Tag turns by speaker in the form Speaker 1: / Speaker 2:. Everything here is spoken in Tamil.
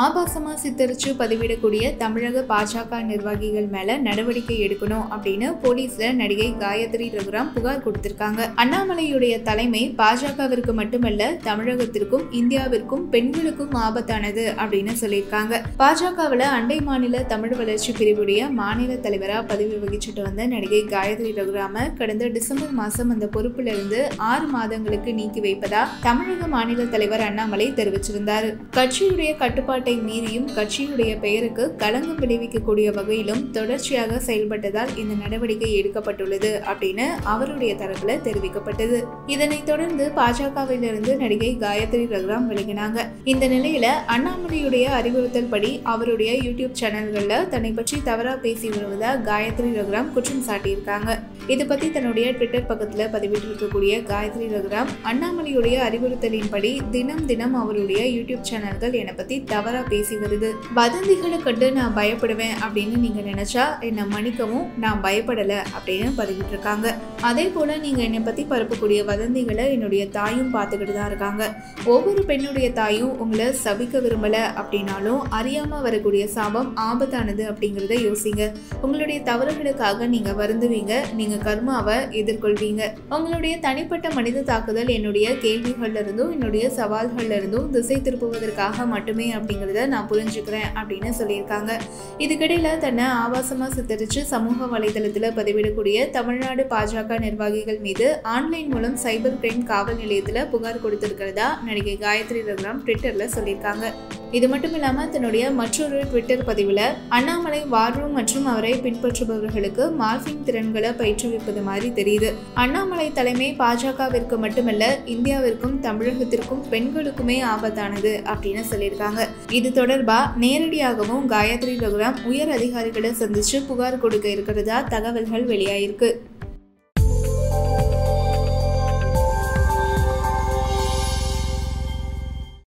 Speaker 1: ஆபாசமா சித்தரிச்சு பதிவிடக்கூடிய தமிழக பாஜக நிர்வாகிகள் மேல நடவடிக்கை எடுக்கணும் அப்படின்னு போலீஸ்ல நடிகை காயத்ரி ரகுராம் புகார் கொடுத்திருக்காங்க அண்ணாமலையுடைய தலைமை பாஜகவிற்கு மட்டுமல்ல தமிழகத்திற்கும் இந்தியாவிற்கும் பெண்களுக்கும் ஆபத்தானது அப்படின்னு சொல்லியிருக்காங்க பாஜகவில் அண்டை மாநில தமிழ் வளர்ச்சி பிரிவுடைய மாநில தலைவரா பதவி வகிச்சுட்டு வந்த நடிகை காயத்ரி ரகுராம கடந்த டிசம்பர் மாசம் அந்த பொறுப்புல இருந்து ஆறு மாதங்களுக்கு நீக்கி வைப்பதா தமிழக மாநில தலைவர் அண்ணாமலை தெரிவிச்சிருந்தார் கட்சியுடைய கட்டுப்பாட்டை மீறியும் கட்சியுடைய பெயருக்கு களங்கம் விளைவிக்கக்கூடிய வகையிலும் தொடர்ச்சியாக செயல்பட்டதால் இந்த நடவடிக்கை எடுக்கப்பட்டுள்ளது அப்படின்னு அவருடைய தரப்புல தெரிவிக்கப்பட்டது இதனைத் தொடர்ந்து பாஜகவிலிருந்து நடிகை காயத்ரி ரகுராம் விலகினாங்க இந்த நிலையில அண்ணாமலையுடைய அறிவுறுத்தல் படி அவருடைய யூடியூப் சேனல்கள்ல தன்னை பற்றி தவறா பேசி வருவதா காயத்ரி ரகுராம் குற்றம் சாட்டியிருக்காங்க இது பத்தி தன்னுடைய ட்விட்டர் பக்கத்துல பதிவிட்டிருக்கக்கூடிய காயத்ரி ரகுராம் அண்ணாமலையுடைய அறிவுறுத்தலின்படி தினம் தினம் அவருடைய யூடியூப் சேனல்கள் என்னை பத்தி தவறா பேசி வருது வதந்திகளை கண்டு நான் பயப்படுவேன் அப்படின்னு நீங்க நினைச்சா என்னை மன்னிக்கவும் நான் பயப்படல அப்படின்னு பதிவிட்டிருக்காங்க அதே போல நீங்க என்னை பத்தி பரப்பக்கூடிய வதந்திகளை என்னுடைய தாயும் பார்த்துக்கிட்டு தான் இருக்காங்க ஒவ்வொரு பெண்ணுடைய தாயும் உங்களை சபிக்க விரும்பல அப்படின்னாலும் அறியாம வரக்கூடிய சாபம் ஆபத்தானது அப்படிங்கிறத யோசிங்க உங்களுடைய தவறுகளுக்காக நீங்க வருந்துவீங்க நீங்க கர்மாவை எதிர்கொள்வீங்க உங்களுடைய தனிப்பட்ட மனித தாக்குதல் என்னுடைய கேள்விகள்ல இருந்தும் என்னுடைய சவால்கள்ல இருந்தும் திசை திருப்புவதற்காக மட்டுமே அப்படிங்கிறத நான் புரிஞ்சுக்கிறேன் அப்படின்னு சொல்லியிருக்காங்க இதுக்கிடையில தன்னை ஆபாசமா சித்தரிச்சு சமூக வலைதளத்துல பதிவிடக்கூடிய தமிழ்நாடு பாஜக நிர்வாகிகள் மீது ஆன்லைன் மூலம் சைபர் கிரைம் காவல் நிலையத்துல புகார் கொடுத்திருக்கிறதா நடிகை காயத்ரி ரகுராம் ட்விட்டர்ல சொல்லியிருக்காங்க இது மட்டும் இல்லாமல் தன்னுடைய மற்றொரு ட்விட்டர் பதிவில் அண்ணாமலை வார் ரூம் மற்றும் அவரை பின்பற்றுபவர்களுக்கு மார்பிங் திறன்களை பயிற்றுவிப்பது மாதிரி தெரியுது அண்ணாமலை தலைமை பாஜகவிற்கு மட்டுமல்ல இந்தியாவிற்கும் தமிழகத்திற்கும் பெண்களுக்குமே ஆபத்தானது அப்படின்னு சொல்லியிருக்காங்க இது தொடர்பா நேரடியாகவும் காயத்ரி ரகுராம் உயர் அதிகாரிகளை சந்திச்சு புகார் கொடுக்க இருக்கிறதா தகவல்கள் வெளியாயிருக்கு